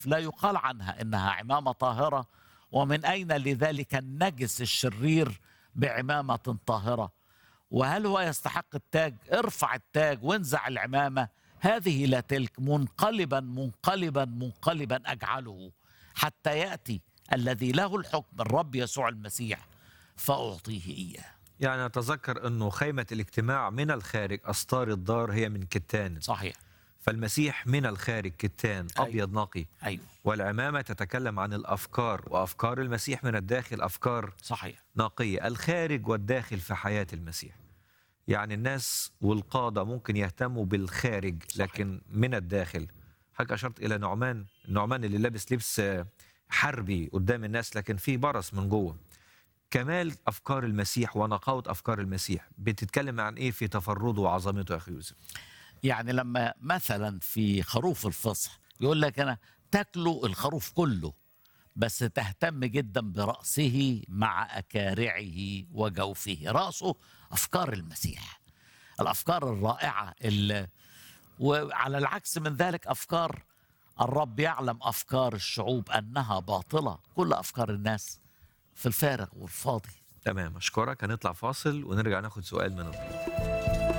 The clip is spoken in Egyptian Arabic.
لا يقال عنها انها عمامه طاهره ومن اين لذلك النجس الشرير بعمامه طاهره وهل هو يستحق التاج ارفع التاج وانزع العمامه هذه لا تلك منقلبا منقلبا منقلبا اجعله حتى ياتي الذي له الحكم الرب يسوع المسيح فاعطيه اياه يعني أتذكر أنه خيمة الاجتماع من الخارج أستار الدار هي من كتان صحيح فالمسيح من الخارج كتان أيوة. أبيض نقي ايوه والعمامة تتكلم عن الأفكار وأفكار المسيح من الداخل أفكار صحيح نقية الخارج والداخل في حياة المسيح يعني الناس والقادة ممكن يهتموا بالخارج لكن من الداخل حضرتك أشرت إلى نعمان النعمان اللي لابس لبس آه، حربي قدام الناس لكن فيه برص من جوه كمال أفكار المسيح ونقاوة أفكار المسيح بتتكلم عن إيه في تفرده وعظمته يا أخي يوسف يعني لما مثلا في خروف الفصح يقول لك انا تاكلوا الخروف كله بس تهتم جدا براسه مع اكارعه وجوفه راسه افكار المسيح الافكار الرائعه اللي وعلى العكس من ذلك افكار الرب يعلم افكار الشعوب انها باطله كل افكار الناس في الفارغ والفاضي تمام أشكرك هنطلع فاصل ونرجع ناخد سؤال من الضيوف